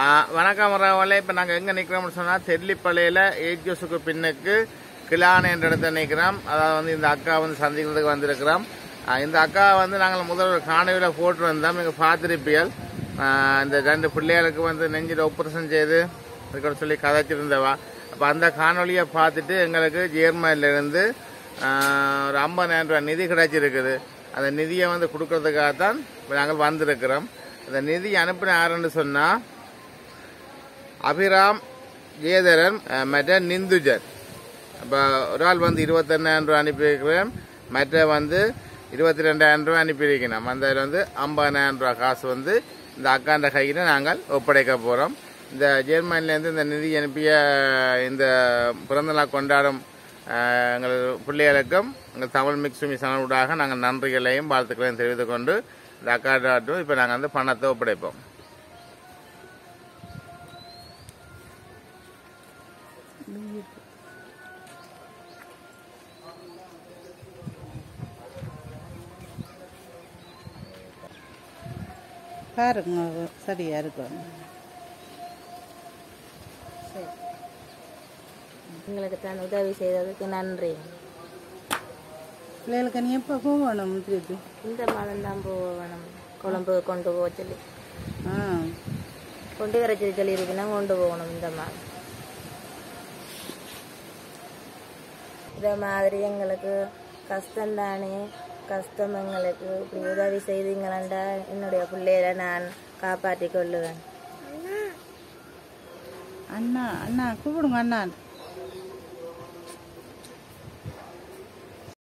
ஆ, வணக்கம் வரவங்களே இப்போ நாங்கள் எங்கே நிற்கிறோம்னு சொன்னால் தெல்லிப்பள்ளியில் ஏஜோஸுக்கு பின்னுக்கு கிளான் என்ற இடத்துல நிற்கிறோம் அதாவது வந்து இந்த அக்கா வந்து சந்திக்கிறதுக்கு வந்திருக்கிறோம் ஆ, இந்த அக்கா வந்து நாங்கள் முதல் ஒரு காணொலியில் போட்டு வந்தோம் இங்கே பார்த்துருப்பியல் இந்த ரெண்டு பிள்ளைகளுக்கு வந்து நெஞ்சில் ஆப்ரேஷன் செய்து இருக்கிற சொல்லி கதைச்சிருந்தவா அப்போ அந்த காணொலியை பார்த்துட்டு எங்களுக்கு ஜேர்மனிலேருந்து ஒரு ஐம்பதாயிரம் ரூபாய் நிதி கிடைச்சிருக்குது அந்த நிதியை வந்து கொடுக்கறதுக்காகத்தான் இப்போ நாங்கள் வந்திருக்கிறோம் அந்த நிதி அனுப்பின யாருன்னு சொன்னால் அபிராம் ஜெயதரன் அஹ், மற்ற நிந்துஜன் அப்போ ஒரு ஆள் வந்து இருபத்தெண்ணாயிரம் ரூபா அனுப்பியிருக்கிறேன் மற்ற வந்து இருபத்தி ரெண்டாயிரம் ரூபா அனுப்பியிருக்கணும் அந்த இதில் வந்து ஐம்பதாயிரம் ரூபா காசு வந்து இந்த அக்காண்ட கையில் நாங்கள் ஒப்படைக்க போகிறோம் இந்த ஜெர்மனிலேருந்து இந்த நிதி அனுப்பிய இந்த பிறந்தநாள் கொண்டாடும் அஹ், எங்கள் பிள்ளைகளுக்கும் எங்கள் தமிழ் மிக்சுமி சனூடாக நாங்கள் நன்றிகளையும் வாழ்த்துக்களையும் தெரிவித்துக் கொண்டு இந்த அக்காட்டும் இப்போ நாங்கள் வந்து பணத்தை ஒப்படைப்போம் பாருங்க சரியா இருக்கும் எங்களுக்கு தான் உதவி செய்ததுக்கு நன்றி பிள்ளைகளுக்கு நீ எப்போ போகணும் திருப்பி இந்த மாதம் தான் போக வேணும் கொழம்பு கொண்டு போக சொல்லி ஆ கொண்டு வர சொல்லி சொல்லியிருக்குன்னா கொண்டு போகணும் இந்த மாதம் இந்த மாதிரி எங்களுக்கு கஷ்டம் தானே கஷ்டம் எங்களுக்கு இப்படி உதவி செய்தீங்களாண்டா என்னுடைய பிள்ளைகளை நான் காப்பாற்றி கொள்ளுவேன் அண்ணா அண்ணா கூப்பிடுங்க அண்ணா